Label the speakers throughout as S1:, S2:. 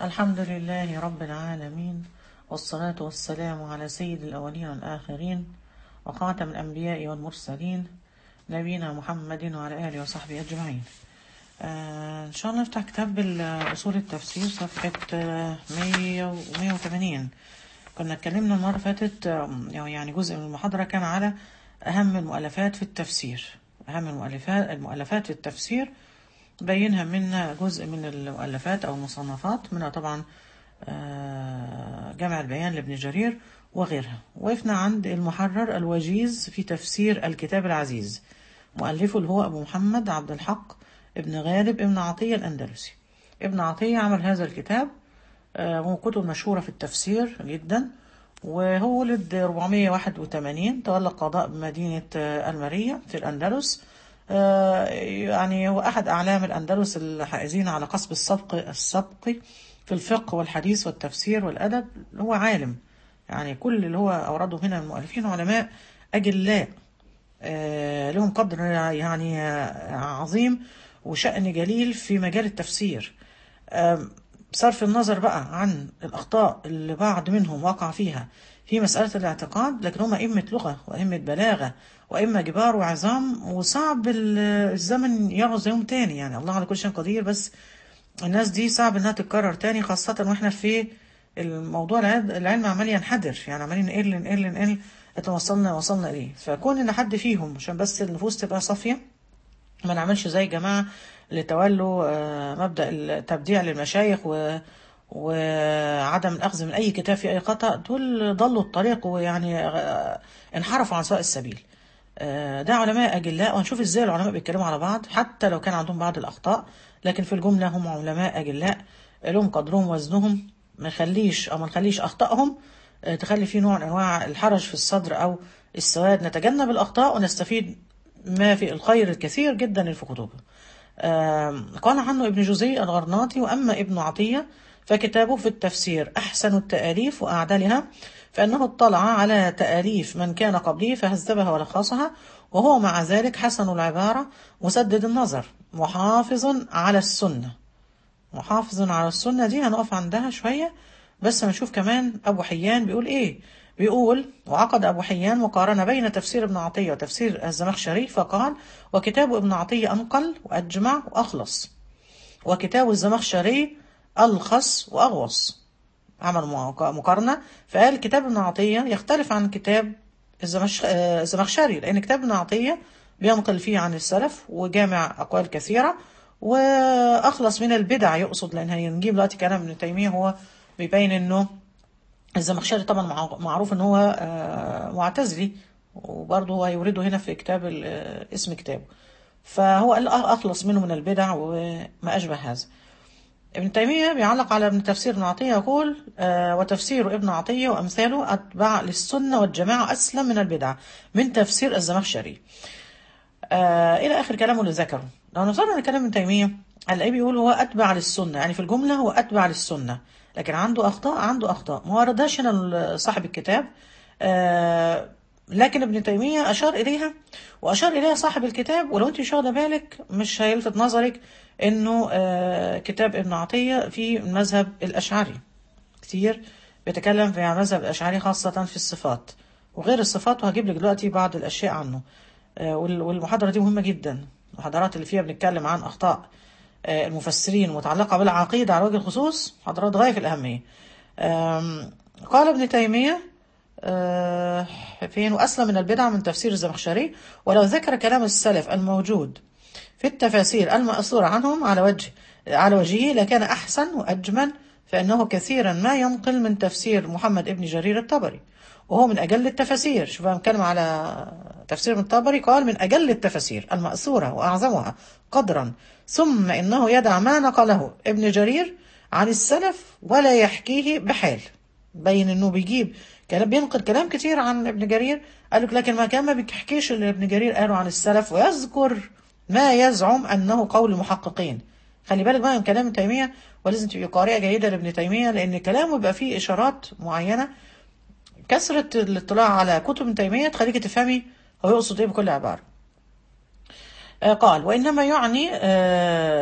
S1: الحمد لله رب العالمين والصلاة والسلام على سيد الأولين والآخرين وخاتم الأنبياء والمرسلين نبينا محمد وعلى آله وصحبه أجمعين آه إن شاء الله نفتح كتاب أصول التفسير صفحة آه، 100 و 180 كنا اتكلمنا المرة اللي فاتت آه، يعني جزء من المحاضرة كان على أهم المؤلفات في التفسير أهم المؤلفات المؤلفات في التفسير بينها منها جزء من المؤلفات أو المصنفات منها طبعا آه، جامع البيان لابن جرير وغيرها وقفنا عند المحرر الوجيز في تفسير الكتاب العزيز مؤلفه اللي هو أبو محمد عبد الحق ابن غالب ابن عطية الأندلسي ابن عطية عمل هذا الكتاب آه، هو كتب مشهورة في التفسير جدا وهو ولد 481 تولى القضاء بمدينة آه، المارية في الأندلس آه، يعني هو أحد أعلام الأندلس الحائزين على قصب السبق السبق في الفقه والحديث والتفسير والأدب هو عالم يعني كل اللي هو أورده هنا المؤلفين علماء أجلاء آه، لهم قدر يعني آه، عظيم وشأن جليل في مجال التفسير آم، بصرف النظر بقى عن الأخطاء اللي بعض منهم وقع فيها في مسألة الاعتقاد لكن هم أئمة لغة وأئمة بلاغة وأئمة جبار وعظام وصعب ال- الزمن يعوز يوم تاني يعني الله على كل شيء قدير بس الناس دي صعب انها تتكرر تاني خاصة واحنا في الموضوع العلم العلم عمال ينحدر يعني عمالين نقل نقل نقل حتى وصلنا وصلنا اليه فكون ان حد فيهم عشان بس النفوس تبقى صافية ما نعملش زي جماعة اللي تولوا آه، مبدأ التبديع للمشايخ و وعدم الأخذ من أي كتاب في أي خطأ دول ضلوا الطريق ويعني آه، انحرفوا عن سواء السبيل آه، ده علماء أجلاء وهنشوف ازاي العلماء بيتكلموا على بعض حتى لو كان عندهم بعض الأخطاء لكن في الجملة هم علماء أجلاء لهم قدرهم وزنهم ما نخليش أو ما نخليش أخطائهم آه، تخلي فيه نوع من أنواع الحرج في الصدر أو السواد نتجنب الأخطاء ونستفيد ما في الخير الكثير جدا اللي في كتبه آم، قال عنه ابن جزي الغرناطي وأما ابن عطية فكتابه في التفسير أحسن التآليف وأعدلها فإنه اطلع على تآليف من كان قبله فهذبها ولخصها وهو مع ذلك حسن العبارة مسدد النظر محافظ على السنة محافظ على السنة دي هنقف عندها شوية بس هنشوف كمان أبو حيان بيقول إيه بيقول وعقد أبو حيان مقارنة بين تفسير ابن عطية وتفسير الزمخشري فقال وكتاب ابن عطية أنقل وأجمع وأخلص وكتاب الزمخشري ألخص وأغوص عمل مع- مقارنة فقال كتاب ابن عطية يختلف عن كتاب الزمش- آه، الزمخشري لأن كتاب ابن عطية بينقل فيه عن السلف وجامع أقوال كثيرة وأخلص من البدع يقصد لأن هنجيب دلوقتي كلام ابن تيمية هو بيبين إنه الزمخشري طبعا مع- معروف ان هو آه، معتزلي وبرضه هو يورده هنا في كتاب ال- آه، اسم كتابه فهو قال اخلص منه من البدع وما اشبه هذا ابن تيمية بيعلق على ابن تفسير ابن عطية يقول آه وتفسير ابن عطية وأمثاله أتبع للسنة والجماعة أسلم من البدع من تفسير الزمخشري آه إلى آخر كلامه اللي ذكره لو نظرنا لكلام ابن تيمية هنلاقيه بيقول هو أتبع للسنة يعني في الجملة هو أتبع للسنة لكن عنده أخطاء عنده أخطاء ما وردهاش هنا صاحب الكتاب آه لكن ابن تيمية أشار إليها وأشار إليها صاحب الكتاب ولو أنت مش واخدة بالك مش هيلفت نظرك إنه آه كتاب ابن عطية في مذهب الأشعري كتير بيتكلم في مذهب الأشعري خاصة في الصفات وغير الصفات وهجيب لك دلوقتي بعض الأشياء عنه آه وال- والمحاضرة دي مهمة جدا المحاضرات اللي فيها بنتكلم عن أخطاء آه، المفسرين متعلقة بالعقيدة على وجه الخصوص محاضرات غاية في الأهمية آم، قال ابن تيمية آه، فين وأسلم من البدع من تفسير الزمخشري ولو ذكر كلام السلف الموجود في التفاسير المأثورة عنهم على وجه على وجهه لكان أحسن وأجمل فإنه كثيرا ما ينقل من تفسير محمد ابن جرير الطبري وهو من أجل التفاسير شوف أنا بتكلم على تفسير ابن الطبري قال من أجل التفاسير المأثورة وأعظمها قدرا ثم إنه يدع ما نقله ابن جرير عن السلف ولا يحكيه بحال بين انه بيجيب كلام بينقل كلام كتير عن ابن جرير قال لك لكن ما كان ما بيحكيش اللي ابن جرير قاله عن السلف ويذكر ما يزعم انه قول المحققين خلي بالك بقى من كلام ابن تيميه ولازم تبقي قارئه جيده لابن تيميه لان كلامه بيبقى فيه اشارات معينه كثره الاطلاع على كتب ابن تيميه تخليك تفهمي هو يقصد ايه بكل عباره آه، قال وإنما يعني آه،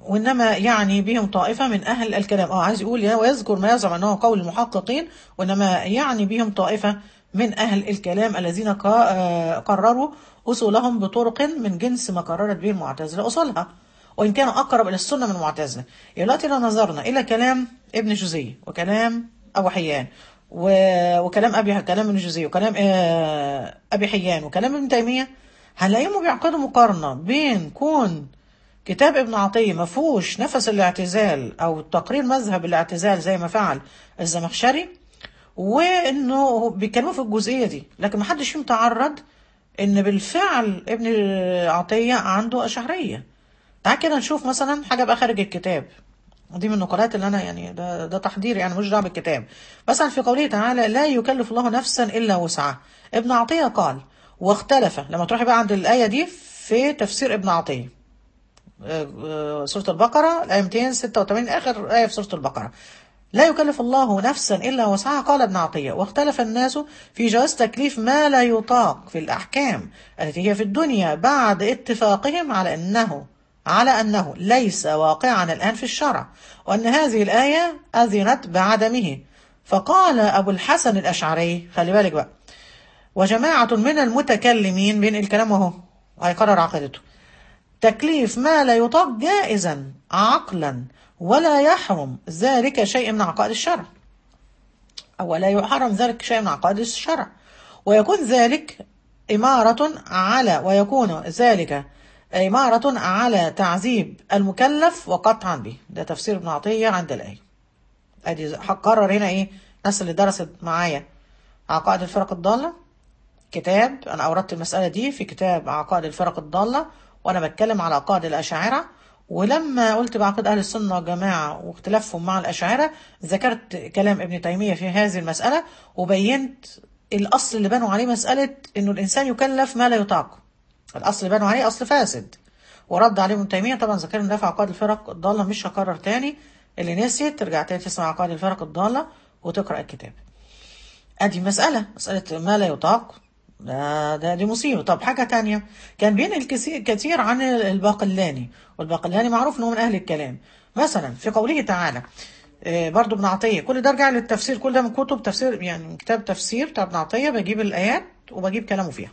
S1: وإنما يعني بهم طائفة من أهل الكلام اه عايز يقول يا ويذكر ما يزعم أنه قول المحققين وإنما يعني بهم طائفة من أهل الكلام الذين قا- آه، قرروا أصولهم بطرق من جنس ما قررت به المعتزلة أصولها وإن كان أقرب إلى السنة من المعتزلة دلوقتي لو نظرنا إلى كلام ابن جوزي وكلام أبو حيان و- وكلام أبي كلام ابن جوزي وكلام آه، أبي حيان وكلام ابن تيمية هنلاقيهم بيعقدوا مقارنة بين كون كتاب ابن عطية ما فيهوش نفس الاعتزال أو تقرير مذهب الاعتزال زي ما فعل الزمخشري وإنه بيتكلموا في الجزئية دي لكن ما حدش فيهم تعرض إن بالفعل ابن عطية عنده أشعرية تعال كده نشوف مثلا حاجة بقى خارج الكتاب دي من النقولات اللي انا يعني ده, ده تحضير يعني مش دعوه بالكتاب مثلا في قوله تعالى لا يكلف الله نفسا الا وسعها ابن عطيه قال واختلف لما تروحي بقى عند الايه دي في تفسير ابن عطيه آه، آه، سوره البقره الايه 286 اخر ايه في سوره البقره لا يكلف الله نفسا الا وسعها قال ابن عطيه واختلف الناس في جواز تكليف ما لا يطاق في الاحكام التي هي في الدنيا بعد اتفاقهم على انه على أنه ليس واقعا الآن في الشرع وأن هذه الآية أذنت بعدمه فقال أبو الحسن الأشعري خلي بالك بقى وجماعة من المتكلمين بين الكلام وهو هيقرر عقيدته تكليف ما لا يطاق جائزا عقلا ولا يحرم ذلك شيء من عقائد الشرع أو لا يحرم ذلك شيء من عقائد الشرع ويكون ذلك إمارة على ويكون ذلك إمارة على تعذيب المكلف وقطعا به ده تفسير ابن عطية عند الآية أدي قرر هنا إيه الناس اللي درست معايا عقائد الفرق الضالة كتاب أنا أوردت المسألة دي في كتاب عقائد الفرق الضالة وأنا بتكلم على عقائد الأشاعرة ولما قلت بعقيدة أهل السنة والجماعة واختلافهم مع الأشاعرة ذكرت كلام ابن تيمية في هذه المسألة وبينت الأصل اللي بنوا عليه مسألة إنه الإنسان يكلف ما لا يطاق الأصل اللي بنوا عليه أصل فاسد ورد عليه ابن تيمية طبعا ذكرنا ده في عقائد الفرق الضالة مش هكرر تاني اللي نسيت ترجع تاني تسمع عقائد الفرق الضالة وتقرأ الكتاب ادي مسألة مسألة ما لا يطاق ده, ده دي مصيبة طب حاجة تانية كان بين الكثير كثير عن الباقلاني والباقلاني معروف انه من اهل الكلام مثلا في قوله تعالى آه، برضو ابن عطية كل ده رجع للتفسير كل ده من كتب تفسير يعني من كتاب تفسير بتاع ابن عطية بجيب الآيات وبجيب كلامه فيها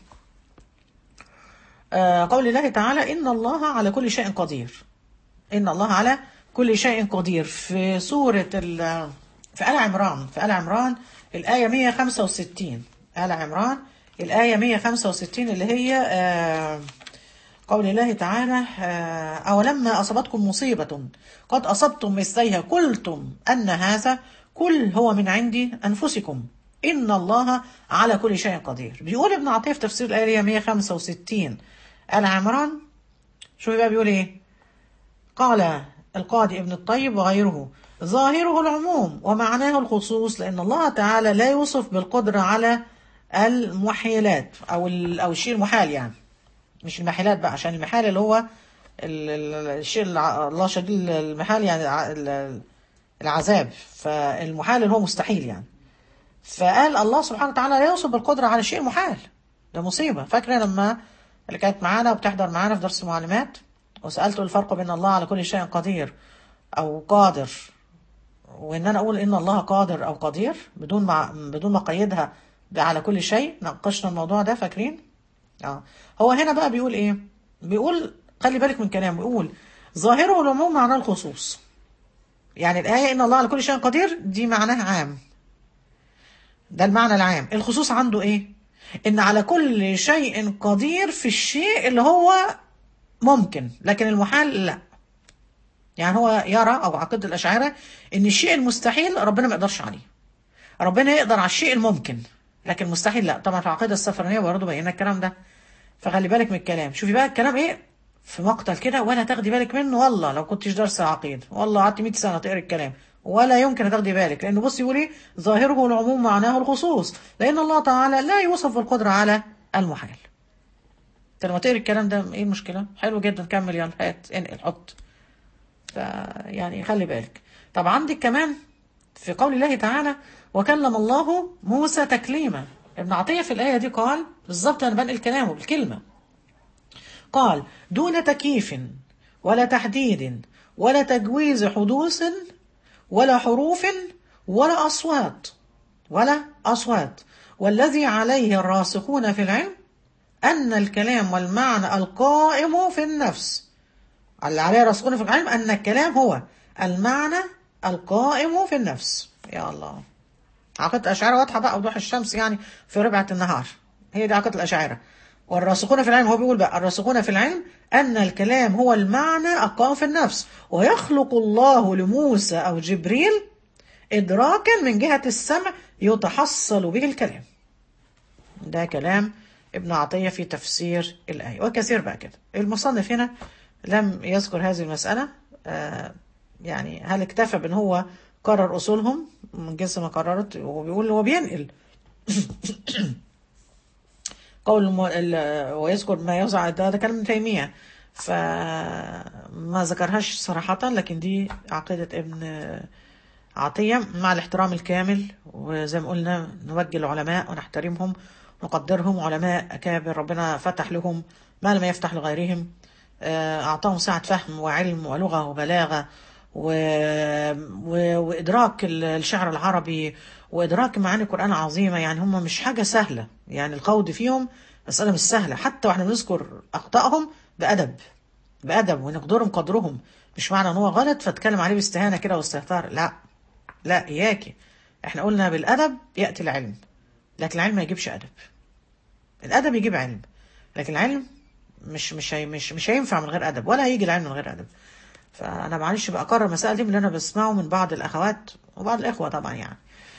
S1: آه، قول الله تعالى إن الله على كل شيء قدير إن الله على كل شيء قدير في سورة ال في آل عمران في آل عمران الآية 165 آل عمران الآية 165 اللي هي آه، قول الله تعالى آه، أولما أصابتكم مصيبة قد أصبتم مثليها قلتم أن هذا كل هو من عند أنفسكم إن الله على كل شيء قدير بيقول ابن عطية في تفسير الآية 165 آل عمران شوفي بقى بيقول إيه قال القاضي ابن الطيب وغيره ظاهره العموم ومعناه الخصوص لأن الله تعالى لا يوصف بالقدرة على المحيلات أو ال- أو الشيء المحال يعني مش المحيلات بقى عشان المحال اللي هو ال- ال- الشيء الع- الله شديد المحال يعني الع- ال- العذاب فالمحال اللي هو مستحيل يعني فقال الله سبحانه وتعالى لا يوصف بالقدرة على شيء محال ده مصيبة فاكرة لما اللي كانت معانا وبتحضر معانا في درس المعلومات وسألته الفرق بين الله على كل شيء قدير أو قادر وإن أنا أقول إن الله قادر أو قدير بدون ما بدون ما أقيدها على كل شيء ناقشنا الموضوع ده فاكرين؟ اه هو هنا بقى بيقول إيه؟ بيقول خلي بالك من كلامه بيقول ظاهره العموم معناه الخصوص يعني الآية إن الله على كل شيء قدير دي معناها عام ده المعنى العام الخصوص عنده ايه ان على كل شيء قدير في الشيء اللي هو ممكن لكن المحال لا يعني هو يرى او عقيده الاشاعره ان الشيء المستحيل ربنا ما يقدرش عليه ربنا يقدر على الشيء الممكن لكن مستحيل لا طبعا في العقيده السفرانيه برضه بينا الكلام ده فخلي بالك من الكلام شوفي بقى الكلام ايه في مقتل كده ولا تاخدي بالك منه والله لو كنتش دارسه عقيده والله قعدت 100 سنه تقري الكلام ولا يمكن هتاخدي بالك لانه بص يقول ايه ظاهره العموم معناه الخصوص لان الله تعالى لا يوصف بالقدره على المحال انت لما تقري الكلام ده ايه المشكله حلو جدا كمل يلا هات انقل حط ف يعني خلي بالك طب عندك كمان في قول الله تعالى وكلم الله موسى تكليما ابن عطية في الآية دي قال بالظبط أنا بنقل كلامه بالكلمة قال دون تكييف ولا تحديد ولا تجويز حدوث ولا حروف ولا أصوات ولا أصوات والذي عليه الراسخون في العلم أن الكلام والمعنى القائم في النفس اللي عليه الراسخون في العلم أن الكلام هو المعنى القائم في النفس يا الله عقيدة الأشاعرة واضحة بقى وضوح الشمس يعني في ربعة النهار هي دي عقيدة الأشاعرة والراسخون في العلم هو بيقول بقى الراسخون في العلم أن الكلام هو المعنى القائم في النفس ويخلق الله لموسى أو جبريل إدراكا من جهة السمع يتحصل به الكلام ده كلام ابن عطية في تفسير الآية وكثير بقى كده المصنف هنا لم يذكر هذه المسألة آه يعني هل اكتفى بأن هو قرر أصولهم من جنس ما قررت وبيقول هو بينقل قول الم... ال... ويذكر ما يوزع ده, ده كلام ابن تيمية فما ذكرهاش صراحة لكن دي عقيدة ابن عطية مع الاحترام الكامل وزي ما قلنا نوجه العلماء ونحترمهم نقدرهم علماء أكابر ربنا فتح لهم ما لم يفتح لغيرهم أعطاهم سعة فهم وعلم ولغة وبلاغة و... و... وإدراك الشعر العربي وإدراك معاني القرآن عظيمة يعني هم مش حاجة سهلة يعني الخوض فيهم مسألة مش سهلة حتى واحنا بنذكر أخطائهم بأدب بأدب ونقدرهم قدرهم مش معنى ان هو غلط فاتكلم عليه باستهانة كده واستهتار لا لا إياكي احنا قلنا بالأدب يأتي العلم لكن العلم ما يجيبش أدب الأدب يجيب علم لكن العلم مش مش هي مش مش هينفع من غير أدب ولا هيجي العلم من غير أدب فأنا معلش بقى أكرر المسائل دي من اللي أنا بسمعه من بعض الأخوات وبعض الإخوة طبعا يعني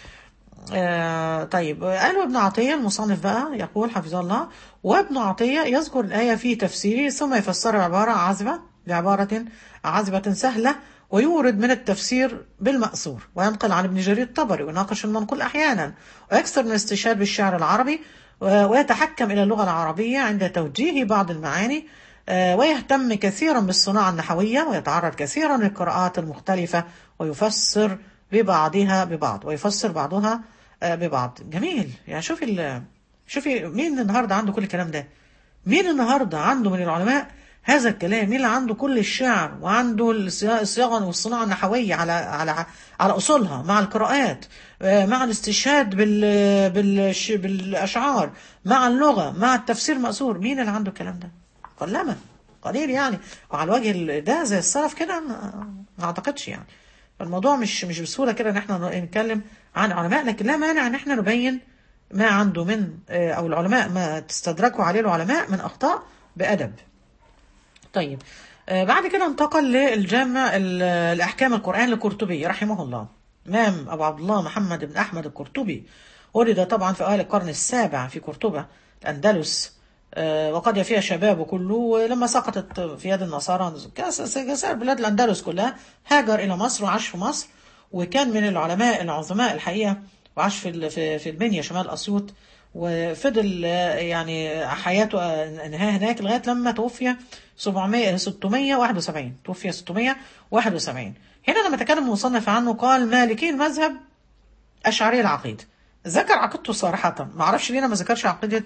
S1: آه طيب قالوا ابن عطية المصنف بقى يقول حفظه الله وابن عطية يذكر الآية في تفسيره ثم يفسر عبارة عذبة بعبارة عذبة سهلة ويورد من التفسير بالمأثور وينقل عن ابن جرير الطبري ويناقش المنقول أحيانا ويكثر من الاستشهاد بالشعر العربي ويتحكم إلى اللغة العربية عند توجيه بعض المعاني ويهتم كثيرا بالصناعة النحوية ويتعرض كثيرا للقراءات المختلفة ويفسر ببعضها ببعض ويفسر بعضها ببعض جميل يعني شوفي شوفي مين النهارده عنده كل الكلام ده مين النهارده عنده من العلماء هذا الكلام مين اللي عنده كل الشعر وعنده الصياغه والصناعه النحويه على على على اصولها مع القراءات مع الاستشهاد بال بال بالاشعار مع اللغه مع التفسير مأثور مين اللي عنده الكلام ده قلما قليل يعني وعلى الوجه ده زي السلف كده ما اعتقدش يعني فالموضوع مش مش بسهوله كده ان احنا نتكلم عن علماء لكن لا مانع ان احنا نبين ما عنده من او العلماء ما تستدركوا عليه العلماء من اخطاء بادب طيب بعد كده انتقل للجامع الأحكام القرآن لقرطبي رحمه الله إمام أبو عبد الله محمد بن أحمد القرطبي ولد طبعا في أوائل القرن السابع في قرطبة الأندلس وقد فيها شبابه كله ولما سقطت في يد النصارى كسائر بلاد الأندلس كلها هاجر إلى مصر وعاش في مصر وكان من العلماء العظماء الحقيقة وعاش في في المنيا شمال أسيوط وفضل يعني حياته انهاها هناك لغايه لما توفي 700 671 توفي 671 هنا لما تكلم المصنف عنه قال مالكي المذهب اشعري العقيده ذكر عقيدته صراحه ما اعرفش ليه ما ذكرش عقيده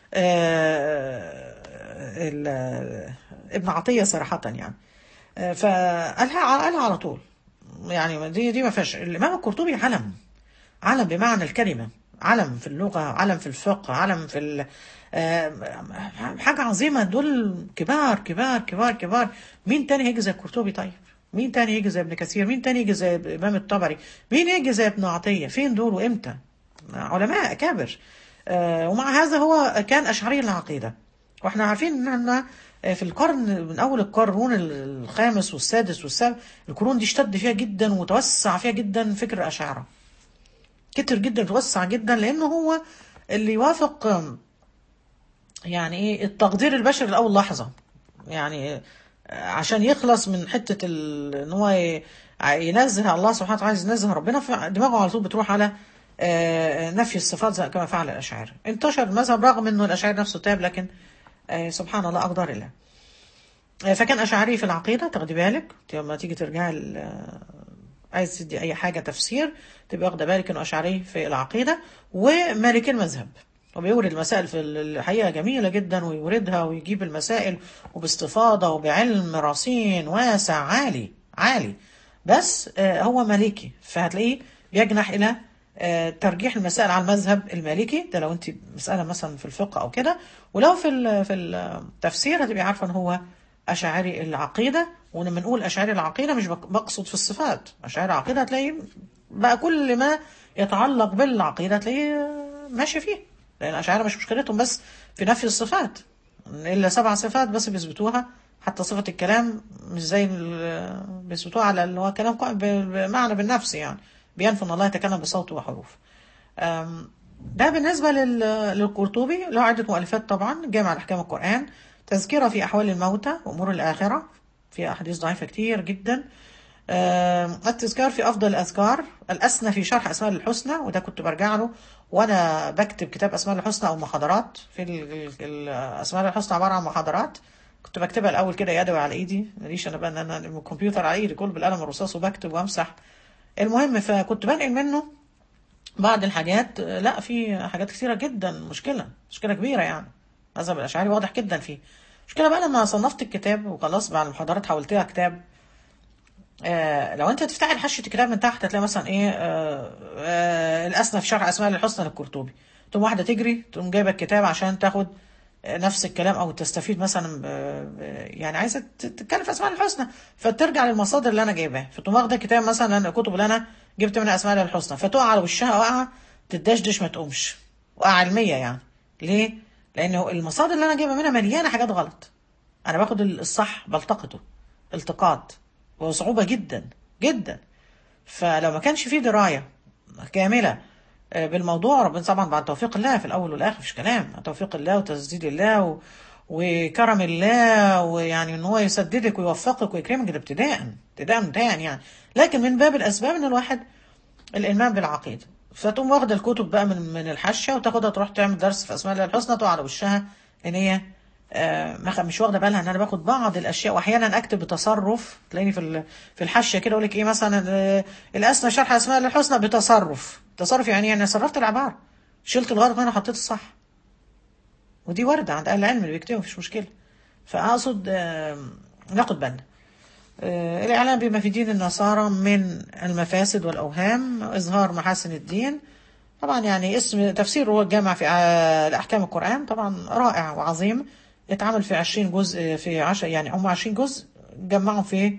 S1: ابن عطيه صراحه يعني فقالها قالها على طول يعني دي دي ما فيهاش الامام القرطبي علم علم بمعنى الكلمه علم في اللغة علم في الفقه علم في حاجة عظيمة دول كبار كبار كبار كبار مين تاني هيجي زي القرطبي طيب مين تاني يجي زي ابن كثير مين تاني يجي زي الإمام الطبري مين يجي زي ابن عطية فين دول وإمتى علماء أكابر ومع هذا هو كان أشعري العقيدة واحنا عارفين ان في القرن من اول القرون الخامس والسادس والسابع القرون دي اشتد فيها جدا وتوسع فيها جدا فكر الاشاعره كتر جدا توسع جدا لانه هو اللي يوافق يعني ايه التقدير البشري لاول لحظه يعني عشان يخلص من حته ان هو ينزه الله سبحانه وتعالى ينزه ربنا فدماغه على طول بتروح على نفي الصفات زي كما فعل الاشاعره انتشر المذهب رغم انه الاشاعره نفسه تاب لكن سبحان الله اقدار الله فكان اشعري في العقيده تاخدي بالك لما تيجي ترجعي عايز تدي اي حاجه تفسير تبقى واخده بالك انه اشعري في العقيده ومالكي المذهب وبيورد المسائل في الحقيقه جميله جدا ويوردها ويجيب المسائل وباستفاضه وبعلم رصين واسع عالي عالي بس آه، هو مالكي فهتلاقيه بيجنح الى آه، ترجيح المسائل على المذهب المالكي ده لو انت مساله مثلا في الفقه او كده ولو في ال- في التفسير هتبقي عارفه ان هو اشاعري العقيده ولما نقول اشاعري العقيده مش بق- بقصد في الصفات اشاعري العقيده هتلاقي بقى كل ما يتعلق بالعقيده هتلاقيه آه، ماشي فيه لان الاشاعره مش مشكلتهم بس في نفي الصفات الا سبع صفات بس بيثبتوها حتى صفه الكلام مش زي ال- بيثبتوها على اللي هو كلام قائم ب- بمعنى بالنفس يعني بينفي ان الله يتكلم بصوت وحروف أم، ده بالنسبة لل- للقرطبي له عدة مؤلفات طبعا جامع الأحكام القرآن تذكرة في أحوال الموتى وأمور الآخرة في أحاديث ضعيفة كتير جدا أم، التذكار في أفضل الأذكار الأسنى في شرح أسماء الحسنى وده كنت برجع له وأنا بكتب كتاب أسماء الحسنى أو محاضرات في ال- ال- ال- أسماء الحسنى عبارة عن محاضرات كنت بكتبها الأول كده يدوي على إيدي ماليش أنا بقى إن أنا الكمبيوتر على إيدي كله بالقلم الرصاص وبكتب وأمسح المهم فكنت بنقل منه بعض الحاجات آه، لا في حاجات كثيرة جدا مشكلة مشكلة كبيرة يعني مذهب الأشعري واضح جدا فيه مشكلة بقى لما صنفت الكتاب وخلاص بعد المحاضرات حولتها كتاب آه لو انت تفتحي حاشية الكتاب من تحت هتلاقي مثلا ايه آه آه الأسنى في شرح أسماء الحسنى للقرطبي تقوم واحدة تجري تقوم جايبة الكتاب عشان تاخد آه، نفس الكلام او تستفيد مثلا ب- ب- يعني عايزه ت- تتكلم في اسماء الحسنى فترجع للمصادر اللي انا جايباها فتقوم واخده كتاب مثلا أنا- الكتب اللي انا جبت منها اسماء الحسنى فتقع على وشها وقعه تدشدش ما تقومش وقعه علميه يعني ليه؟ لانه المصادر اللي انا جايبها منها مليانه حاجات غلط انا باخد الصح بلتقطه التقاط وصعوبه جدا جدا فلو ما كانش فيه درايه كامله آه، بالموضوع ربنا طبعا بعد توفيق الله في الاول والاخر مفيش كلام بعد توفيق الله وتسديد الله و... وكرم الله ويعني ان هو يسددك ويوفقك ويكرمك ده ابتداء ابتداء ابتداء يعني لكن من باب الاسباب ان الواحد الايمان بالعقيده فتقوم واخده الكتب بقى من من الحاشيه وتاخدها تروح تعمل درس في اسماء الله الحسنى تقع على وشها ان هي آه، ما خ- مش واخده بالها ان انا باخد بعض الاشياء واحيانا اكتب بتصرف تلاقيني في ال- في الحاشيه كده اقول لك ايه مثلا آه، الاسنى شرح اسماء الله الحسنى بتصرف تصرف يعني يعني صرفت العباره شلت الغلط منها وحطيت الصح ودي وارده عند اهل العلم اللي بيكتبوا مفيش مشكله فاقصد آه، ناخد بالنا آه، الإعلام بما في دين النصارى من المفاسد والأوهام إظهار محاسن الدين طبعا يعني اسم تفسير هو الجامع في آه، الأحكام القرآن طبعا رائع وعظيم اتعمل في 20 جزء في 10 يعني هم 20 جزء جمعهم في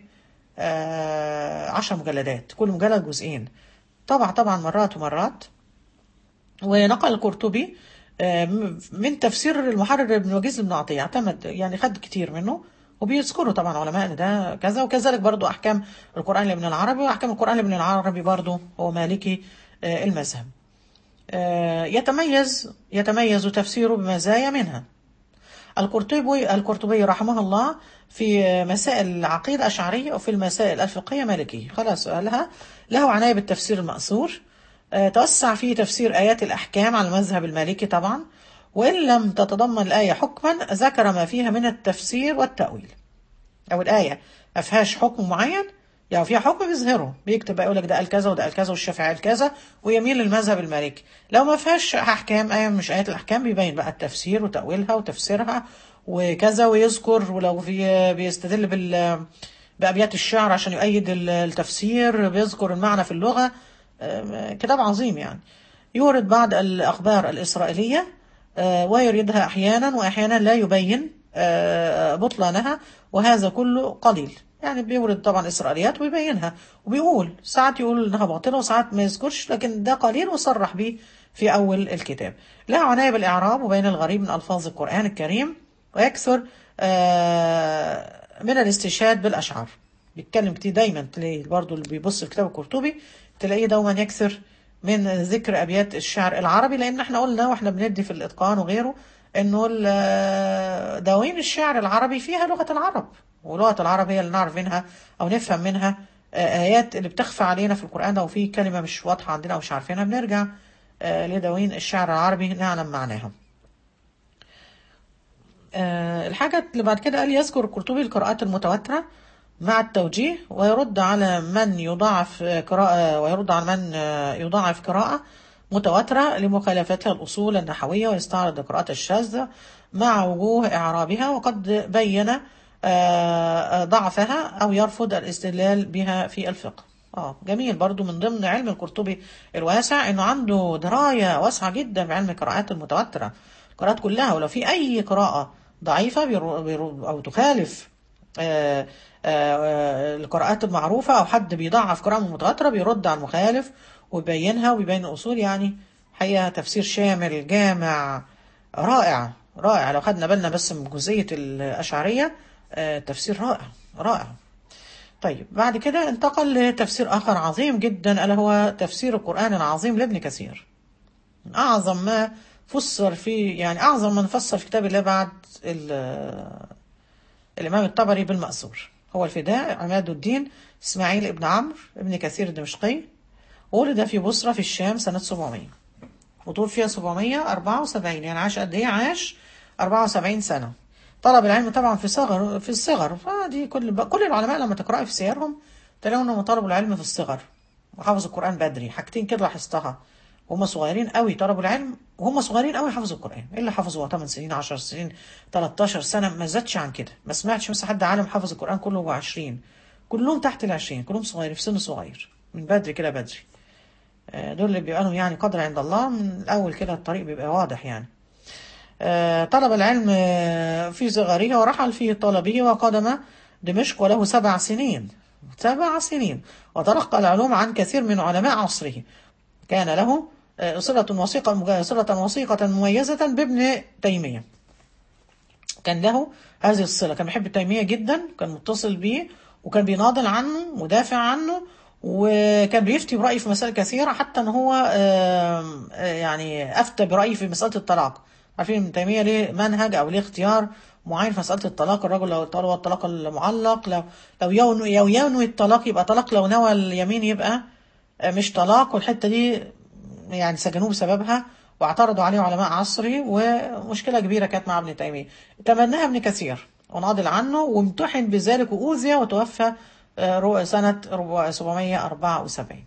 S1: 10 مجلدات كل مجلد جزئين طبع طبعا مرات ومرات ونقل القرطبي آه، من تفسير المحرر ابن وجيز بن عطية اعتمد يعني خد كتير منه وبيذكروا طبعا علماء ان ده كذا وكذلك برضو احكام القران لابن العربي واحكام القران لابن العربي برضو هو مالكي آه، المذهب آه، يتميز يتميز تفسيره بمزايا منها القرطبي القرطبي رحمه الله في مسائل العقيدة أشعرية وفي المسائل الفقهية مالكية خلاص قالها له عناية بالتفسير المأثور آه، توسع في تفسير آيات الأحكام على المذهب المالكي طبعا وإن لم تتضمن الآية حكما ذكر ما فيها من التفسير والتأويل أو الآية ما فيهاش حكم معين يعني فيها حكم بيظهره بيكتب بقى يقول لك ده قال كذا وده قال كذا والشافعي قال كذا ويميل للمذهب المالكي لو ما فيهاش احكام ايه مش ايات الاحكام بيبين بقى التفسير وتاويلها وتفسيرها وكذا ويذكر ولو في بيستدل بال بابيات الشعر عشان يؤيد ال- التفسير بيذكر المعنى في اللغه آه، كتاب عظيم يعني يورد بعض الاخبار الاسرائيليه آه، ويردها احيانا واحيانا لا يبين آه، بطلانها وهذا كله قليل يعني بيورد طبعا اسرائيليات ويبينها وبيقول ساعات يقول انها باطله وساعات ما يذكرش لكن ده قليل وصرح به في اول الكتاب له عنايه بالاعراب وبين الغريب من الفاظ القران الكريم ويكثر آه، من الاستشهاد بالاشعار بيتكلم كتير دايما تلاقي برضو اللي بيبص في كتاب القرطبي تلاقيه دوما يكثر من ذكر ابيات الشعر العربي لان احنا قلنا واحنا بندي في الاتقان وغيره انه ال- دواوين الشعر العربي فيها لغه العرب ولغه العرب هي اللي نعرف منها او نفهم منها آه، ايات اللي بتخفى علينا في القران او في كلمه مش واضحه عندنا او مش عارفينها بنرجع آه، لدواوين الشعر العربي نعلم معناها آه، الحاجة اللي بعد كده قال يذكر القرطبي القراءات المتواترة مع التوجيه ويرد على من يضاعف قراءة ويرد على من آه، يضاعف قراءة متواترة لمخالفتها الأصول النحوية ويستعرض القراءات الشاذة مع وجوه إعرابها وقد بين آه، آه، ضعفها أو يرفض الاستدلال بها في الفقه اه جميل برضو من ضمن علم القرطبي الواسع انه عنده دراية واسعة جدا بعلم القراءات المتواترة القراءات كلها ولو في اي قراءة ضعيفة بيرو بيرو او تخالف آه، آه، آه، القراءات المعروفة او حد بيضعف قراءة متواترة بيرد على المخالف ويبينها ويبين الاصول يعني حقيقة تفسير شامل جامع رائع رائع لو خدنا بالنا بس من جزئية الأشعرية آه، تفسير رائع رائع طيب بعد كده انتقل لتفسير آخر عظيم جدا ألا هو تفسير القرآن العظيم لابن كثير من أعظم ما فسر في يعني أعظم من فسر في كتاب الله بعد ال- الإمام الطبري بالمأثور هو الفداء عماد الدين إسماعيل ابن عمرو ابن كثير الدمشقي ولد في بصرة في الشام سنة 700 وتوفي 774 يعني عاش قد ايه عاش 74 سنة طلب العلم طبعا في صغر في الصغر فدي كل كل العلماء لما تقرأي في سيرهم تلاقوا انهم طلبوا العلم في الصغر وحفظوا القرآن بدري حاجتين كده لاحظتها هم صغيرين قوي طلبوا العلم وهم صغيرين قوي حفظوا القرآن إيه اللي حفظوا 8 سنين 10 سنين 13 سنة ما زادش عن كده ما سمعتش مثلا حد عالم حفظ القرآن كله هو 20 كلهم تحت ال 20 كلهم صغيرين في سن صغير من بدري كده بدري آه، دول اللي بيبقى لهم يعني قدر عند الله من الأول كده الطريق بيبقى واضح يعني آه، طلب العلم آه، في صغره ورحل في طلبه وقدم دمشق وله سبع سنين سبع سنين وتلقى العلوم عن كثير من علماء عصره كان له آه، صلة وثيقة صلة وثيقة مميزة بابن تيمية كان له هذه الصلة كان بيحب تيمية جدا كان متصل بيه وكان بيناضل عنه ودافع عنه وكان بيفتي برأيه في مسائل كثيرة حتى ان هو آم، آه، يعني افتى برأيه في مسألة الطلاق عارفين ابن تيمية ليه منهج او ليه اختيار معين في مسألة الطلاق الرجل لو طلب الطلاق المعلق لو لو ينوي لو ينوي الطلاق يبقى طلاق لو نوى اليمين يبقى آه، مش طلاق والحتة دي يعني سجنوه بسببها واعترضوا عليه علماء عصره ومشكلة كبيرة كانت مع ابن تيمية تمناها ابن كثير وناضل عنه وامتحن بذلك وأوذي وتوفى آه، رو- سنة 774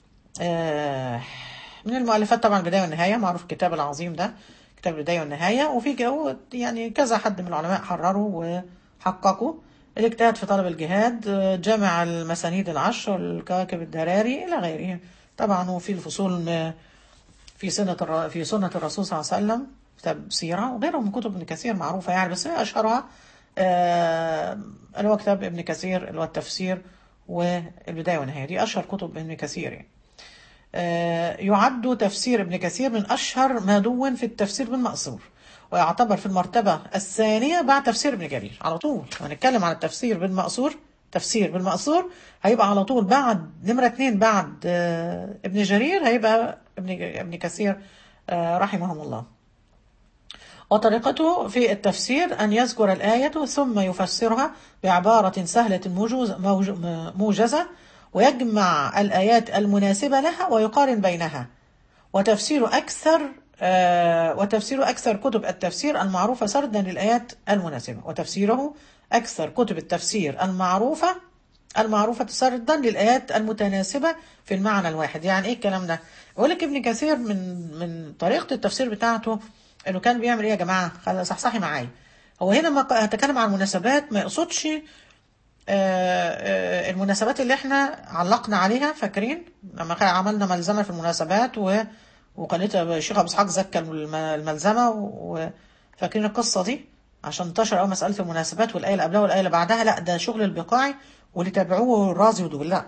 S1: آه، من المؤلفات طبعا البداية والنهاية معروف الكتاب العظيم ده كتاب البداية والنهاية وفي جو يعني كذا حد من العلماء حرروا وحققوا الاجتهاد في طلب الجهاد آه، جمع المسانيد العشر والكواكب الدراري إلى غيره طبعا وفي الفصول آه، في سنة الر... في سنة الرسول صلى الله عليه وسلم كتاب سيرة وغيره من كتب ابن كثير معروفة يعني بس هي أشهرها آه، اللي هو كتاب ابن كثير اللي هو التفسير والبداية والنهاية دي أشهر كتب ابن كثير يعني. آه، يعد تفسير ابن كثير من أشهر ما دون في التفسير بالمأثور ويعتبر في المرتبة الثانية بعد تفسير ابن جرير على طول هنتكلم عن التفسير بالمأثور تفسير بالمأثور هيبقى على طول بعد نمرة اتنين بعد آه، ابن جرير هيبقى ابن ابن كثير آه، رحمهم الله وطريقته في التفسير أن يذكر الآية ثم يفسرها بعبارة سهلة موجوز موج- موجزة ويجمع الآيات المناسبة لها ويقارن بينها وتفسير أكثر آه، وتفسير أكثر كتب التفسير المعروفة سردا للآيات المناسبة وتفسيره أكثر كتب التفسير المعروفة المعروفة سردا للآيات المتناسبة في المعنى الواحد يعني إيه الكلام ده يقول لك ابن كثير من من طريقة التفسير بتاعته إنه كان بيعمل إيه يا جماعة خلاص صحصحي معايا هو هنا ما هتكلم عن المناسبات ما يقصدش آه، آه، المناسبات اللي احنا علقنا عليها فاكرين لما كان عملنا ملزمة في المناسبات و وقالت الشيخ ابو اسحاق زكى الم- الملزمة وفاكرين القصة دي عشان انتشر اول مسألة المناسبات والآية اللي قبلها والآية اللي بعدها لا ده شغل البقاعي واللي تابعوه الرازي ودول لا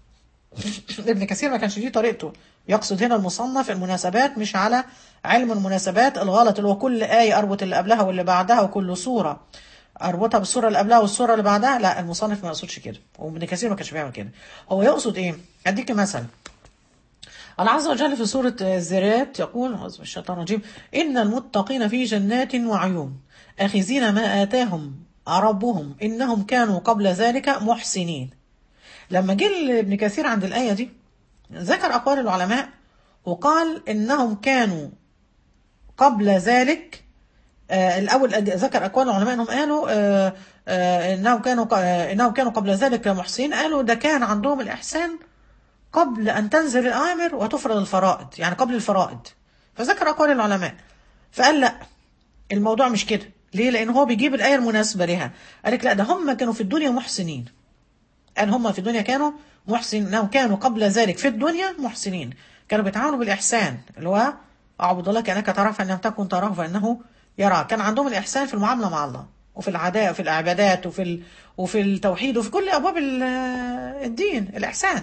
S1: ابن كثير ما كانش دي طريقته يقصد هنا المصنف المناسبات مش على علم المناسبات الغلط اللي هو كل آية أربط اللي قبلها واللي بعدها وكل صورة أربطها بالصورة اللي قبلها والصورة اللي بعدها لا المصنف ما يقصدش كده وابن كثير ما كانش بيعمل كده هو يقصد إيه؟ أديك مثل الله عز وجل في سورة الذريات يقول أعوذ بالله من الشيطان الرجيم إن المتقين في جنات وعيون آخذين ما آتاهم ربهم إنهم كانوا قبل ذلك محسنين لما جه ابن كثير عند الآية دي ذكر أقوال العلماء وقال إنهم كانوا قبل ذلك آه الأول أد- ذكر أقوال العلماء إنهم قالوا آه آه إنهم كانوا ق- آه إنهم كانوا قبل ذلك محسنين قالوا ده كان عندهم الإحسان قبل أن تنزل الأوامر وتفرض الفرائض يعني قبل الفرائض فذكر أقوال العلماء فقال لا الموضوع مش كده ليه لان هو بيجيب الايه المناسبه لها قال لك لا ده هم كانوا في الدنيا محسنين قال هم في الدنيا كانوا محسنين انهم كانوا قبل ذلك في الدنيا محسنين كانوا بيتعاملوا بالاحسان اللي هو اعبد الله كانك تراه فان لم تكن تراه فانه يرى كان عندهم الاحسان في المعامله مع الله وفي العداء وفي العبادات وفي ال... وفي التوحيد وفي كل ابواب ال- الدين الاحسان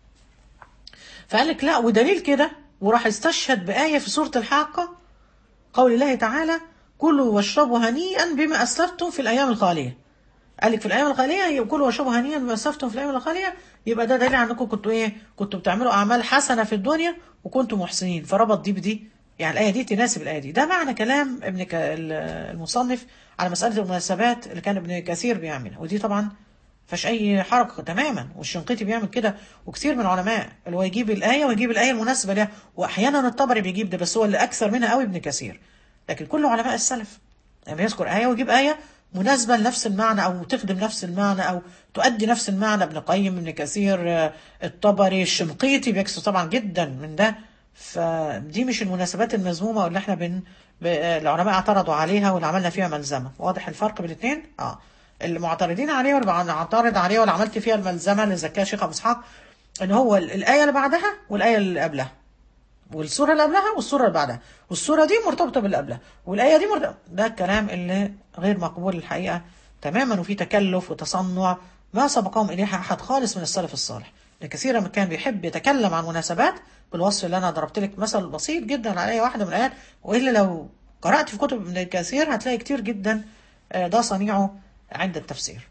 S1: فقال لك لا ودليل كده وراح استشهد بآية في سورة الحاقة قول الله تعالى كلوا واشربوا هنيئا بما أسلفتم في الأيام الخالية قال لك في الأيام الخالية كلوا واشربوا هنيئا بما أسلفتم في الأيام الخالية يبقى ده دليل على أنكم كنتوا إيه كنتوا بتعملوا أعمال حسنة في الدنيا وكنتوا محسنين فربط دي بدي يعني الآية دي تناسب الآية دي ده معنى كلام ابن ك... المصنف على مسألة المناسبات اللي كان ابن كثير بيعملها ودي طبعا فيش اي حركه تماما والشنقيطي بيعمل كده وكثير من العلماء اللي هو يجيب الايه ويجيب الايه المناسبه لها واحيانا الطبري بيجيب ده بس هو اللي اكثر منها قوي ابن كثير لكن كل علماء السلف يعني بيذكر ايه ويجيب ايه مناسبه لنفس المعنى او تخدم نفس المعنى او تؤدي نفس المعنى ابن قيم ابن كثير آه، الطبري الشنقيطي بيكسر طبعا جدا من ده فدي مش المناسبات المذمومه واللي احنا بن ب- آه، العلماء اعترضوا عليها واللي عملنا فيها ملزمه واضح الفرق بين الاثنين اه المعترضين عليه واللي معترض عليه واللي عملت فيها الملزمه اللي زكاها شيخ ابو اسحاق ان هو ال- الايه اللي بعدها والايه اللي قبلها والسوره اللي قبلها والسوره اللي بعدها والسوره دي مرتبطه باللي قبلها والايه دي مرتبطه ده الكلام اللي غير مقبول الحقيقه تماما وفي تكلف وتصنع ما سبقهم اليه احد خالص من السلف الصالح لأن كثيرا ما كان بيحب يتكلم عن مناسبات بالوصف اللي انا ضربت لك مثل بسيط جدا على اي واحده من الايات والا لو قرات في كتب ابن كثير هتلاقي كتير جدا آه، ده صنيعه عند التفسير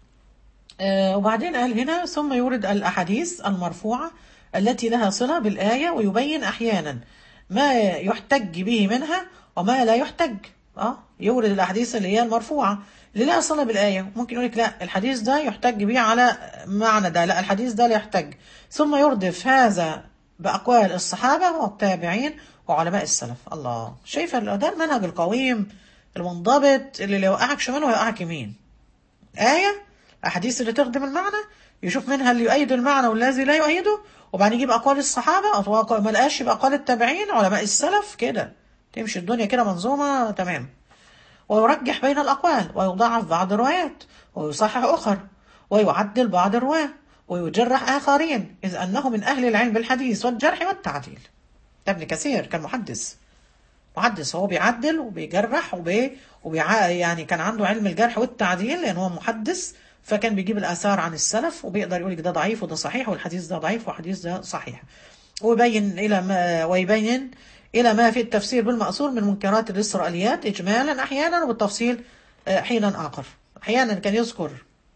S1: آه، وبعدين قال هنا ثم يورد الأحاديث المرفوعة التي لها صلة بالآية ويبين أحيانا ما يحتج به منها وما لا يحتج اه يورد الأحاديث اللي هي المرفوعة اللي لها صلة بالآية ممكن يقول لك لا الحديث ده يحتج به على معنى ده لا الحديث ده لا يحتج ثم يردف هذا بأقوال الصحابة والتابعين وعلماء السلف الله شايفة ده المنهج القويم المنضبط اللي لو وقعك شمال ويوقعك يمين آية أحاديث اللي تخدم المعنى يشوف منها اللي يؤيد المعنى والذي لا يؤيده وبعدين يجيب أقوال الصحابة أو أقوال- ما لقاش يبقى أقوال التابعين علماء السلف كده تمشي الدنيا كده منظومة تمام ويرجح بين الأقوال ويضاعف بعض الروايات ويصحح أخر ويعدل بعض الرواة ويجرح آخرين إذ أنه من أهل العلم بالحديث والجرح والتعديل ده ابن كثير كان محدث محدث هو بيعدل وبيجرح وبي وبيع يعني كان عنده علم الجرح والتعديل لان هو محدث فكان بيجيب الاثار عن السلف وبيقدر يقول لك ده ضعيف وده صحيح والحديث ده ضعيف والحديث ده صحيح ويبين الى ما ويبين الى ما في التفسير بالمأثور من منكرات الاسرائيليات اجمالا احيانا وبالتفصيل آه، حينا اخر احيانا كان يذكر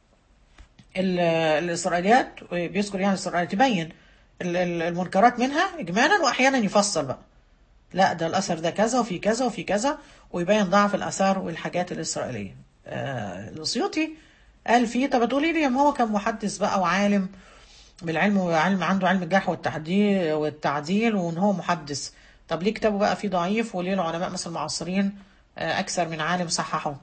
S1: ال- الاسرائيليات بيذكر يعني الاسرائيليات يبين ال- ال- المنكرات منها اجمالا واحيانا يفصل بقى لا ده الاثر ده كذا وفي كذا وفي كذا ويبين ضعف الاثار والحاجات الاسرائيليه آه السيوطي قال فيه طب تقولي لي ما هو كان محدث بقى وعالم بالعلم وعلم عنده علم الجرح والتعديل والتعديل وان هو محدث طب ليه كتابه بقى فيه ضعيف وليه العلماء مثلا المعاصرين آه اكثر من عالم صححوا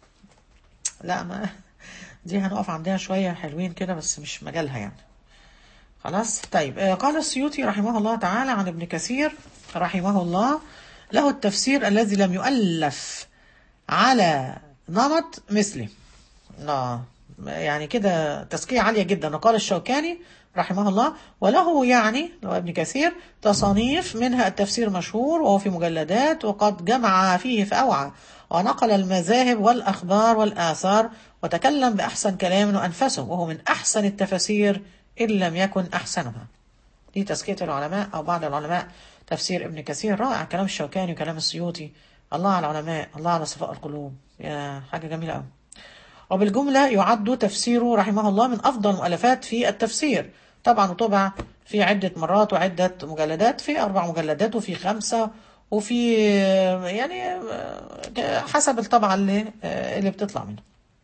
S1: لا ما دي هنقف عندها شويه حلوين كده بس مش مجالها يعني خلاص طيب آه، قال السيوطي رحمه الله تعالى عن ابن كثير رحمه الله له التفسير الذي لم يؤلف على نمط مثله لا يعني كده تزكية عالية جدا وقال الشوكاني رحمه الله وله يعني لو ابن كثير تصانيف منها التفسير مشهور وهو في مجلدات وقد جمع فيه فأوعى ونقل المذاهب والأخبار والآثار وتكلم بأحسن كلام وأنفسه وهو من أحسن التفاسير إن لم يكن أحسنها دي تزكية العلماء أو بعض العلماء تفسير ابن كثير رائع كلام الشوكاني وكلام السيوطي الله على العلماء الله على صفاء القلوب يا حاجة جميلة أوي وبالجملة يعد تفسيره رحمه الله من أفضل المؤلفات في التفسير طبعا وطبع في عدة مرات وعدة مجلدات في أربع مجلدات وفي خمسة وفي يعني حسب الطبعة اللي اللي بتطلع منه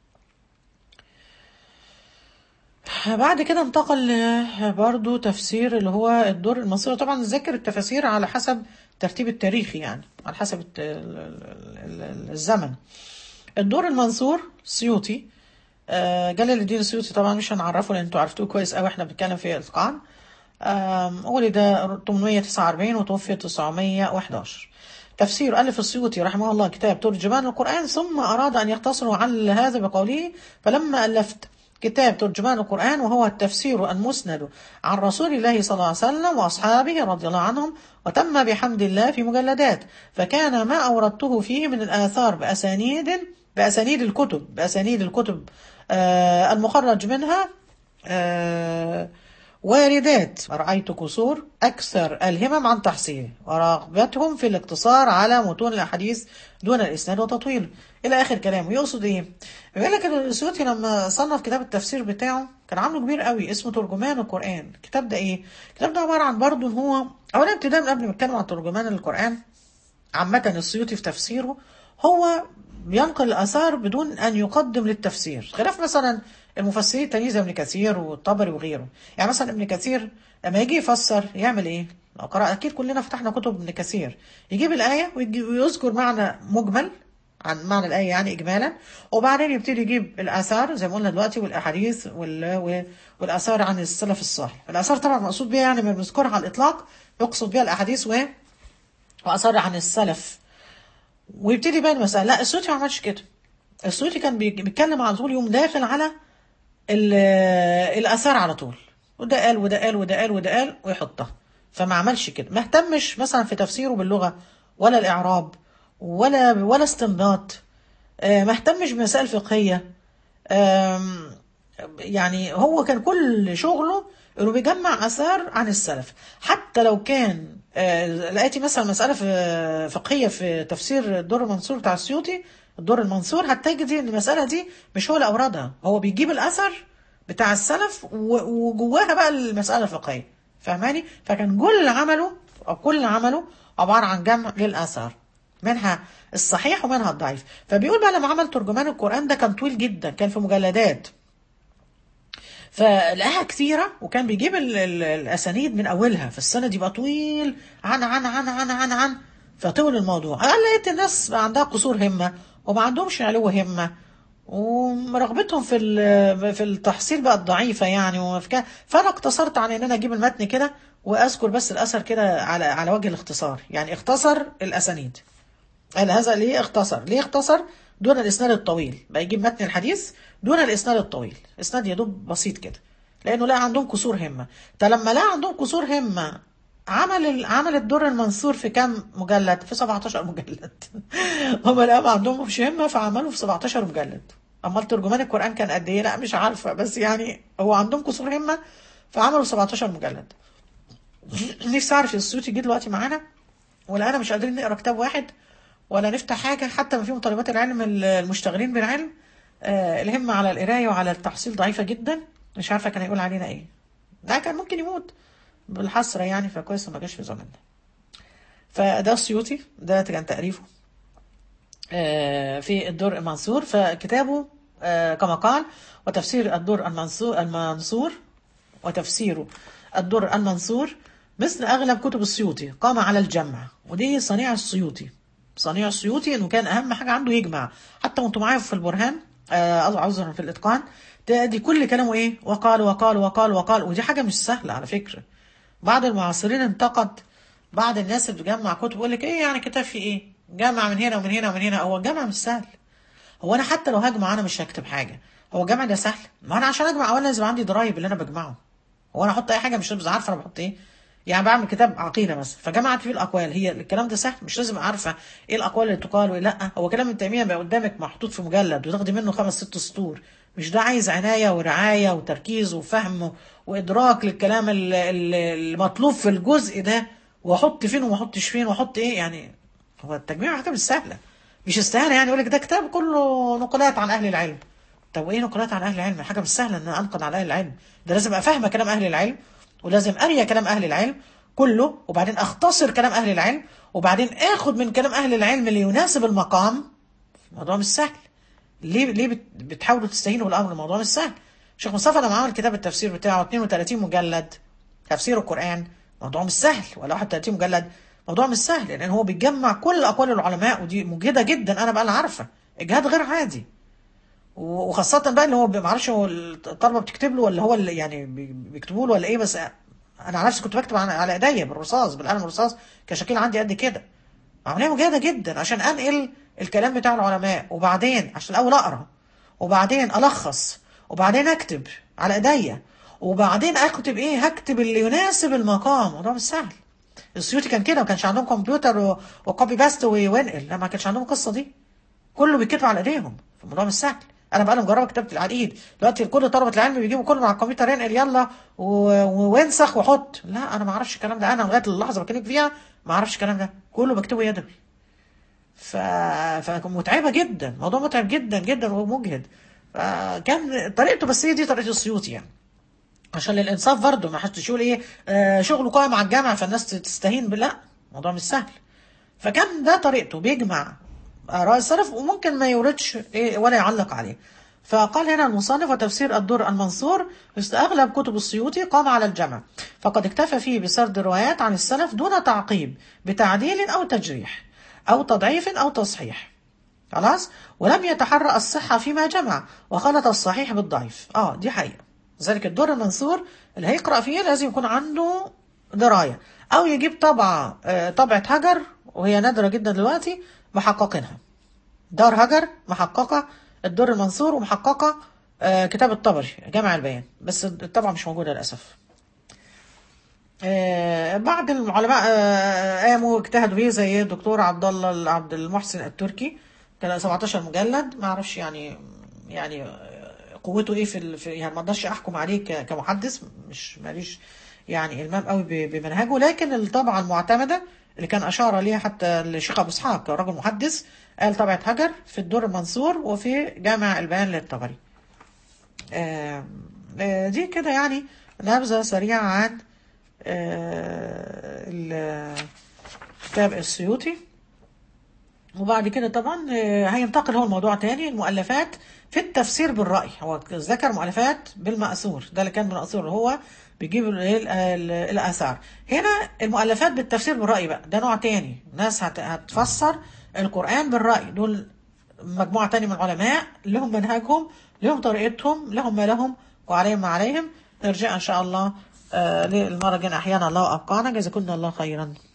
S1: بعد كده انتقل برضو تفسير اللي هو الدور المصيري طبعا نذكر التفاسير على حسب الترتيب التاريخي يعني على حسب الت- ال- ال- ال- الزمن الدور المنصور سيوطي آه، جلال الدين السيوطي طبعا مش هنعرفه لان انتوا عرفتوه كويس قوي احنا بنتكلم في الاتقان آم، ولد 849 وتوفي 911 تفسير ألف السيوطي رحمه الله كتاب ترجمان القرآن ثم أراد أن يختصره على هذا بقوله فلما ألفت كتاب ترجمان القرآن وهو التفسير المسند عن رسول الله صلى الله عليه وسلم وأصحابه رضي الله عنهم وتم بحمد الله في مجلدات فكان ما أوردته فيه من الآثار بأسانيد بأسانيد الكتب بأسانيد الكتب آه المخرج منها آه واردات رأيت كسور أكثر الهمم عن تحصيله ورغبتهم في الاقتصار على متون الأحاديث دون الإسناد وتطويله إلى آخر كلامه يقصد إيه؟ بيقول لك إن السيوطي لما صنف كتاب التفسير بتاعه كان عامله كبير قوي اسمه ترجمان القرآن الكتاب ده إيه؟ الكتاب ده عبارة عن برضه إن هو أولا ابتداء من قبل ما نتكلم عن ترجمان القرآن عامة السيوطي في تفسيره هو بينقل الآثار بدون أن يقدم للتفسير خلاف مثلا المفسرين التانيين زي ابن كثير والطبري وغيره يعني مثلا ابن كثير لما يجي يفسر يعمل ايه لو قرأ اكيد كلنا فتحنا كتب ابن كثير يجيب الآية ويجي- ويذكر معنى مجمل عن معنى الآية يعني إجمالا وبعدين يبتدي يجيب الآثار زي ما قلنا دلوقتي والأحاديث وال... و- والآثار عن السلف الصالح الآثار طبعا مقصود بيها يعني ما بنذكرها على الإطلاق يقصد بيها الأحاديث و... وآثار عن السلف ويبتدي بقى المسألة لا السوتي ما عملش كده السوتي كان بيج- بيتكلم على طول يوم داخل على ال- الآثار على طول وده قال وده قال وده قال وده قال ويحطها فما عملش كده ما اهتمش مثلا في تفسيره باللغة ولا الإعراب ولا ولا استنباط آه، ما اهتمش بمسائل فقهية آم، يعني هو كان كل شغله انه بيجمع اثار عن السلف حتى لو كان آه، لقيتي مثلا مساله في- فقهيه في تفسير الدر المنصور بتاع السيوطي الدر المنصور هتجدي ان المساله دي مش هو اللي اوردها هو بيجيب الاثر بتاع السلف و- وجواها بقى المساله الفقهيه فاهماني فكان كل عمله او كل عمله عباره عن جمع للاثار منها الصحيح ومنها الضعيف فبيقول بقى لما عمل ترجمان القرآن ده كان طويل جدا كان في مجلدات فلقاها كثيرة وكان بيجيب ال ال الأسانيد من أولها فالسند يبقى طويل عن عن عن عن عن عن فطول الموضوع أنا لقيت الناس بقى عندها قصور همة وما عندهمش علو همة ورغبتهم في ال- في التحصيل بقت ضعيفة يعني وفي كده. فأنا اقتصرت على إن أنا أجيب المتن كده وأذكر بس الأثر كده على على وجه الاختصار يعني اختصر الأسانيد قال هذا ليه اختصر ليه اختصر دون الاسناد الطويل بقى يجيب متن الحديث دون الاسناد الطويل اسناد يا دوب بسيط كده لانه لقى عندهم كسور همه فلما لقى عندهم كسور همه عمل ال- عمل الدر المنصور في كام مجلد في 17 مجلد هم لقوا ما عندهم مش همه فعملوا في 17 مجلد امال ترجمان القران كان قد ايه لا مش عارفه بس يعني هو عندهم كسور همه فعملوا 17 مجلد نفسي اعرف السيوطي جه دلوقتي معانا ولا انا مش قادرين نقرا كتاب واحد ولا نفتح حاجه حتى ما فيهم طالبات العلم المشتغلين بالعلم آه الهمه على القرايه وعلى التحصيل ضعيفه جدا مش عارفه كان هيقول علينا ايه ده كان ممكن يموت بالحسره يعني فكويس ما جاش في زماننا فده السيوطي ده كان تأليفه آه، في الدر المنصور فكتابه آه، كما قال وتفسير الدر المنصور المنصور وتفسير الدر المنصور مثل أغلب كتب السيوطي قام على الجمع ودي صنيع السيوطي صنيع السيوطي انه كان اهم حاجه عنده يجمع حتى وانتم معايا في البرهان آه، عذرا في الاتقان دي كل كلامه ايه وقال وقال وقال وقال ودي حاجه مش سهله على فكره بعض المعاصرين انتقد بعض الناس اللي بتجمع كتب يقول لك ايه يعني كتاب في ايه جمع من هنا ومن هنا ومن هنا هو الجمع مش سهل هو انا حتى لو هجمع انا مش هكتب حاجه هو الجمع ده سهل ما انا عشان اجمع اولا لازم عندي ضرايب اللي انا بجمعه هو انا احط اي حاجه مش مش عارفه انا بحط ايه يعني بعمل كتاب عقيده مثلا فجمعت فيه الاقوال هي الكلام ده سهل مش لازم عارفه ايه الاقوال اللي تقال وايه لا هو كلام ابن تيميه بقى قدامك محطوط في مجلد وتاخدي منه خمس ست سطور مش ده عايز عنايه ورعايه وتركيز وفهم وادراك للكلام ال- ال- المطلوب في الجزء ده واحط فين وما احطش فين واحط ايه يعني هو التجميع حاجه مش سهله مش استهانه يعني يقول لك ده كتاب كله نقولات عن اهل العلم طب وايه نقولات عن اهل العلم حاجه مش سهله ان أنا انقد على اهل العلم ده لازم ابقى فاهمه كلام اهل العلم ولازم اريا كلام اهل العلم كله وبعدين اختصر كلام اهل العلم وبعدين اخد من كلام اهل العلم اللي يناسب المقام الموضوع مش سهل ليه ليه بت- بتحاولوا تستهينوا بالامر الموضوع مش سهل شيخ مصطفى لما عمل كتاب التفسير بتاعه 32 مجلد تفسير القران موضوع مش سهل ولا 31 مجلد موضوع مش سهل لان هو بيجمع كل اقوال العلماء ودي مجهده جدا انا بقى انا عارفه اجهاد غير عادي و- وخاصة بقى اللي هو ما اعرفش هو الطلبة بتكتب له ولا هو اللي يعني بي- بيكتبوا له ولا ايه بس انا على نفسي كنت بكتب على على ايديا بالرصاص بالقلم الرصاص كشكيل عندي قد كده عمليه مجهده جدا عشان انقل الكلام بتاع العلماء وبعدين عشان الاول اقرا وبعدين الخص وبعدين اكتب على ايديا وبعدين اكتب ايه هكتب اللي يناسب المقام الموضوع مش سهل السيوطي كان كده ما كانش عندهم كمبيوتر و- وكوبي باست وينقل لا ما كانش عندهم القصه دي كله بيتكتب على ايديهم الموضوع مش سهل انا بقى مجربه كتابه على الايد دلوقتي كل طلبه العلم بيجيبوا كله من على الكمبيوتر ينقل يلا و- وانسخ وحط لا انا ما اعرفش الكلام ده انا لغايه اللحظه اللي بكلمك فيها ما اعرفش الكلام ده كله بكتبه يدوي ف... فمتعبه جدا موضوع متعب جدا جدا ومجهد فكان طريقته بس هي دي طريقه السيوطي يعني عشان للانصاف برضه ما حدش يقول ايه آه شغله قائم على الجامعه فالناس تستهين بالله الموضوع مش سهل فكان ده طريقته بيجمع آراء السلف وممكن ما يوردش إيه ولا يعلق عليه فقال هنا المصنف وتفسير الدر المنصور مثل أغلب كتب السيوطي قام على الجمع فقد اكتفى فيه بسرد الروايات عن السلف دون تعقيب بتعديل أو تجريح أو تضعيف أو تصحيح خلاص ولم يتحرى الصحة فيما جمع وخلط الصحيح بالضعيف اه دي حقيقة ذلك الدر المنصور اللي هيقرأ فيه لازم يكون عنده دراية أو يجيب طبعة آه، طبعة هجر وهي نادرة جدا دلوقتي محققينها دار هجر محققة الدر المنصور ومحققة آه، كتاب الطبري جامع البيان بس الطبعة مش موجودة للأسف آه، بعض العلماء آه، قاموا اجتهدوا فيه زي الدكتور عبد الله عبد المحسن التركي كان 17 مجلد ما اعرفش يعني يعني آه، قوته ايه في, ال... في يعني ما اقدرش احكم عليه ك... كمحدث مش ماليش يعني المام قوي ب... بمنهجه لكن الطبعه المعتمده اللي كان اشار ليها حتى الشيخ ابو اسحاق رجل محدث قال طبعه هجر في الدور المنصور وفي جامع البيان للطبري آه، آه، دي كده يعني نبذه سريعه عن آه، ال- كتاب السيوطي وبعد كده طبعا آه، هينتقل هو الموضوع تاني المؤلفات في التفسير بالرأي هو ذكر مؤلفات بالمأثور ده اللي كان بالمأثور هو بيجيب ال- ال- ال- الآثار هنا المؤلفات بالتفسير بالرأي بقى ده نوع تاني ناس هت- هتفسر القرآن بالرأي دول مجموعة تانية من العلماء لهم منهجهم لهم طريقتهم لهم ما لهم وعليهم ما عليهم نرجع إن شاء الله آه، للمرة الجاية أحيانا الله أبقانا جزاكم الله خيرا